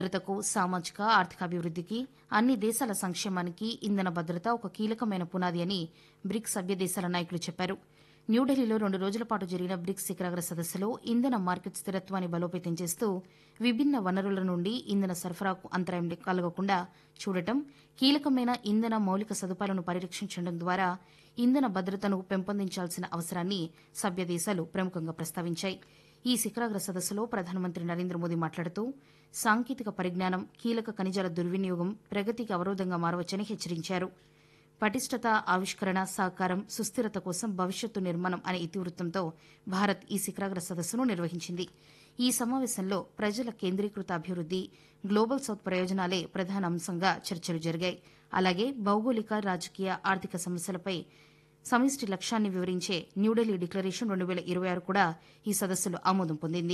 భద్రతకు సామాజిక ఆర్థికాభివృద్ధికి అన్ని దేశాల సంక్షేమానికి ఇంధన భద్రత ఒక కీలకమైన పునాది అని బ్రిక్స్ సభ్య దేశాల నాయకులు చెప్పారు న్యూఢిల్లీలో రెండు రోజుల పాటు జరిగిన బ్రిక్స్ శిఖరాగ్ర సదస్సులో ఇంధన మార్కెట్ స్థిరత్వాన్ని బలోపేతం చేస్తూ విభిన్న వనరుల నుండి ఇంధన సరఫరాకు అంతరాయం కలగకుండా చూడటం కీలకమైన ఇంధన మౌలిక సదుపాయాలను పరిరక్షించడం ద్వారా ఇంధన భద్రతను పెంపొందించాల్సిన అవసరాన్ని సభ్య దేశాలు ప్రముఖంగా ప్రస్తావించాయి ఈ శిఖరాగ్ర సదస్సులో ప్రధానమంత్రి నరేంద్ర మోదీ మాట్లాడుతూ సాంకేతిక పరిజ్ఞానం కీలక ఖనిజాల దుర్వినియోగం ప్రగతికి అవరోధంగా మారవచ్చని హెచ్చరించారు పటిష్టత ఆవిష్కరణ సహకారం సుస్థిరత కోసం భవిష్యత్తు నిర్మాణం అనే ఇతివృత్తంతో భారత్ ఈ శిఖరాగ్ర సదస్సును నిర్వహించింది ఈ సమావేశంలో ప్రజల కేంద్రీకృత అభివృద్ది గ్లోబల్ సౌత్ ప్రయోజనాలే ప్రధాన అంశంగా చర్చలు జరిగాయి అలాగే భౌగోళిక రాజకీయ ఆర్థిక సమస్యలపై సమిష్టి లక్ష్యాన్ని వివరించే న్యూఢిల్లీ డిక్లరేషన్ రెండు వేల ఇరవై ఆరు కూడా ఈ సదస్సులో ఆమోదం పొందింది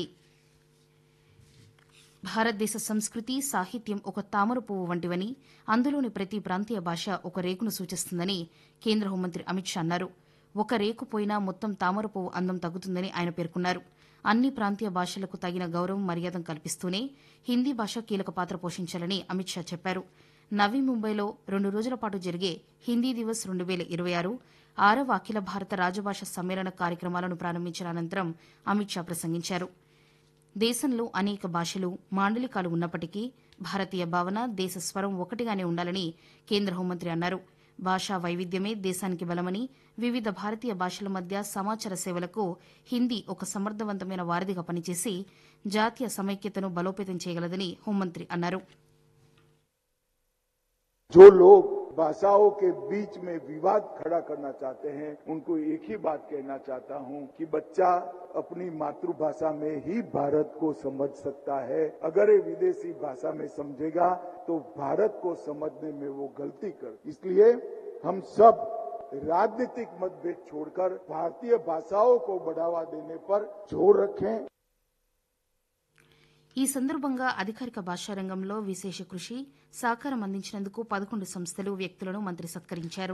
భారతదేశ సంస్కృతి సాహిత్యం ఒక తామర పువ్వు వంటివని అందులోని ప్రతి ప్రాంతీయ భాష ఒక రేకును సూచిస్తుందని కేంద్ర హోంమంత్రి అమిత్ షా అన్నారు ఒక రేకు పోయినా మొత్తం తామర పువ్వు అందం తగ్గుతుందని ఆయన పేర్కొన్నారు అన్ని ప్రాంతీయ భాషలకు తగిన గౌరవం మర్యాద కల్పిస్తూనే హిందీ భాష కీలక పాత్ర పోషించాలని అమిత్ షా చెప్పారు నవీ ముంబైలో రెండు రోజుల పాటు జరిగే హిందీ దివస్ రెండు వేల ఇరవై ఆరు ఆరవ అఖిల భారత రాజభాష సమ్మేళన కార్యక్రమాలను ప్రారంభించిన అనంతరం అమిత్ షా ప్రసంగించారు దేశంలో అనేక భాషలు మాండలికాలు ఉన్నప్పటికీ భారతీయ భావన దేశ స్వరం ఒకటిగానే ఉండాలని కేంద్ర హోంమంత్రి అన్నారు భాషా వైవిధ్యమే దేశానికి బలమని వివిధ భారతీయ భాషల మధ్య సమాచార సేవలకు హిందీ ఒక సమర్థవంతమైన వారధిగా పనిచేసి జాతీయ సమైక్యతను బలోపేతం చేయగలదని హోంమంత్రి అన్నారు जो लोग भाषाओं के बीच में विवाद खड़ा करना चाहते हैं उनको एक ही बात कहना चाहता हूं कि बच्चा अपनी मातृभाषा में ही भारत को समझ सकता है अगर ये विदेशी भाषा में समझेगा तो भारत को समझने में वो गलती कर इसलिए हम सब राजनीतिक मतभेद छोड़कर भारतीय भाषाओं को बढ़ावा देने पर जोर रखें ఈ సందర్భంగా అధికారిక భాషా రంగంలో విశేష కృషి సహకారం అందించినందుకు పదకొండు సంస్థలు వ్యక్తులను మంత్రి సత్కరించారు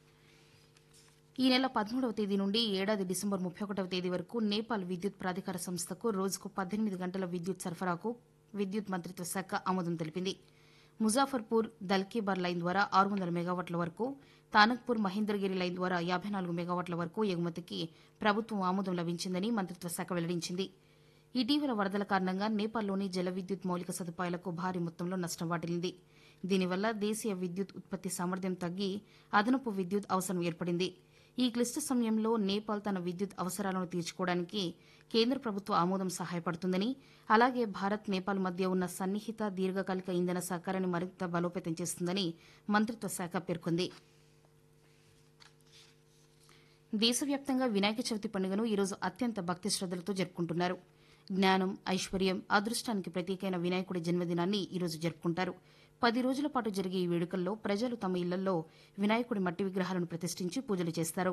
ఈ నెల పదమూడవ తేదీ నుండి ఏడాది డిసెంబర్ ముప్పై ఒకటవ తేదీ వరకు నేపాల్ విద్యుత్ ప్రాధికార సంస్థకు రోజుకు పద్దెనిమిది గంటల విద్యుత్ సరఫరాకు విద్యుత్ మంత్రిత్వ శాఖ ఆమోదం తెలిపింది ముజాఫర్పూర్ దల్కీబార్ లైన్ ద్వారా ఆరు వందల మెగావాట్ల వరకు తానక్పూర్ మహేంద్రగిరి లైన్ ద్వారా యాభై నాలుగు మెగావాట్ల వరకు ఎగుమతికి ప్రభుత్వం ఆమోదం లభించిందని మంత్రిత్వ శాఖ వెల్లడించింది ఇటీవల వరదల కారణంగా నేపాల్లోని జల విద్యుత్ మౌలిక సదుపాయాలకు భారీ మొత్తంలో నష్టం వాటిల్లింది దీనివల్ల దేశీయ విద్యుత్ ఉత్పత్తి సామర్థ్యం తగ్గి అదనపు విద్యుత్ అవసరం ఏర్పడింది ఈ క్లిష్ట సమయంలో నేపాల్ తన విద్యుత్ అవసరాలను తీర్చుకోవడానికి కేంద్ర ప్రభుత్వ ఆమోదం సహాయపడుతుందని అలాగే భారత్ నేపాల్ మధ్య ఉన్న సన్నిహిత దీర్ఘకాలిక ఇంధన సహకారాన్ని మరింత బలోపేతం చేస్తుందని మంత్రిత్వ శాఖ పేర్కొంది దేశవ్యాప్తంగా వినాయక చవితి పండుగను ఈరోజు అత్యంత భక్తి శ్రద్దలతో జరుపుకుంటున్నారు జ్ఞానం ఐశ్వర్యం అదృష్టానికి ప్రతీకైన వినాయకుడి జన్మదినాన్ని ఈరోజు జరుపుకుంటారు పది రోజుల పాటు జరిగే ఈ వేడుకల్లో ప్రజలు తమ ఇళ్లలో వినాయకుడి మట్టి విగ్రహాలను ప్రతిష్ఠించి పూజలు చేస్తారు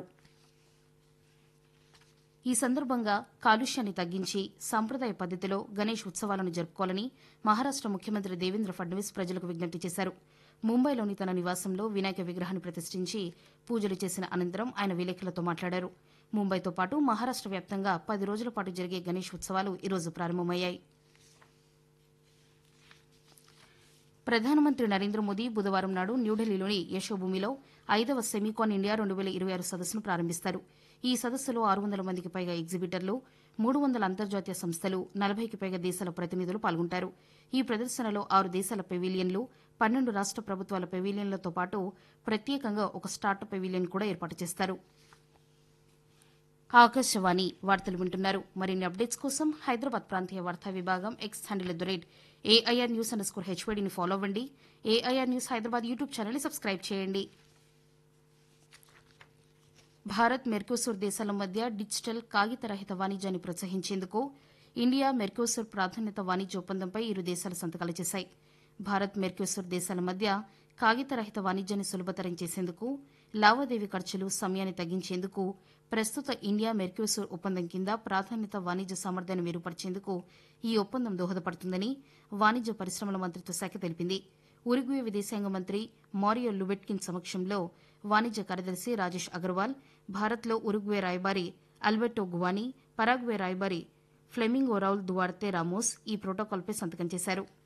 ఈ సందర్భంగా కాలుష్యాన్ని తగ్గించి సాంప్రదాయ పద్దతిలో గణేష్ ఉత్సవాలను జరుపుకోవాలని మహారాష్ట ముఖ్యమంత్రి దేవేంద్ర ఫడ్నవీస్ ప్రజలకు విజ్ఞప్తి చేశారు ముంబైలోని తన నివాసంలో వినాయక విగ్రహాన్ని ప్రతిష్ఠించి పూజలు చేసిన అనంతరం ఆయన విలేకరులతో మాట్లాడారు ముంబైతో పాటు మహారాష్ట వ్యాప్తంగా పది రోజుల పాటు జరిగే గణేష్ ఉత్సవాలు ఈరోజు ప్రారంభమయ్యాయి ప్రధానమంత్రి నరేంద్ర మోదీ బుధవారం నాడు న్యూఢిల్లీలోని యశోభూమిలో ఐదవ సెమీకాన్ ఇండియా రెండు వేల ఇరవై ఆరు సదస్సును ప్రారంభిస్తారు ఈ సదస్సులో ఆరు వందల మందికి పైగా ఎగ్జిబిటర్లు మూడు వందల అంతర్జాతీయ సంస్థలు నలభైకి పైగా దేశాల ప్రతినిధులు పాల్గొంటారు ఈ ప్రదర్శనలో ఆరు దేశాల పెవిలియన్లు పన్నెండు రాష్ట ప్రభుత్వాల పెవిలియన్లతో పాటు ప్రత్యేకంగా ఒక స్టార్టప్ పెవిలియన్ కూడా ఏర్పాటు చేస్తారు ఆకాశవాణి వార్తలు వింటున్నారు మరిన్ని అప్డేట్స్ కోసం హైదరాబాద్ ప్రాంతీయ వార్తా విభాగం X handle at the rate AIR news underscore హెచ్వైడీని ఫాలో అవ్వండి ఏఐఆర్ న్యూస్ హైదరాబాద్ యూట్యూబ్ ఛానల్ని సబ్స్క్రైబ్ చేయండి భారత్ మెర్కోసూర్ దేశాల మధ్య డిజిటల్ కాగితరహిత వాణిజ్యాన్ని ప్రోత్సహించేందుకు ఇండియా మెర్కోసూర్ ప్రాధాన్యత వాణిజ్య ఒప్పందంపై ఇరు దేశాలు సంతకాలు చేశాయి భారత్ మెర్కోసూర్ దేశాల మధ్య కాగితరహిత వాణిజ్యాన్ని సులభతరం చేసేందుకు లావాదేవీ ఖర్చులు సమయాన్ని తగ్గించేందుకు ప్రస్తుత ఇండియా మెర్క్యూసూర్ ఒప్పందం కింద ప్రాధాన్యత వాణిజ్య సామర్థ్యాన్ని మెరుగుపరిచేందుకు ఈ ఒప్పందం దోహదపడుతుందని వాణిజ్య పరిశ్రమల మంత్రిత్వ శాఖ తెలిపింది ఉరుగ్వే విదేశాంగ మంత్రి మారియో లుబెట్కిన్ సమక్షంలో వాణిజ్య కార్యదర్శి రాజేష్ అగర్వాల్ భారత్లో ఉరుగ్వే రాయబారి అల్బెర్టో గువానీ పరాగ్వే రాయబారి ఫ్లెమింగో రౌల్ దువార్తే రామోస్ ఈ ప్రోటోకాల్పై సంతకం చేశారు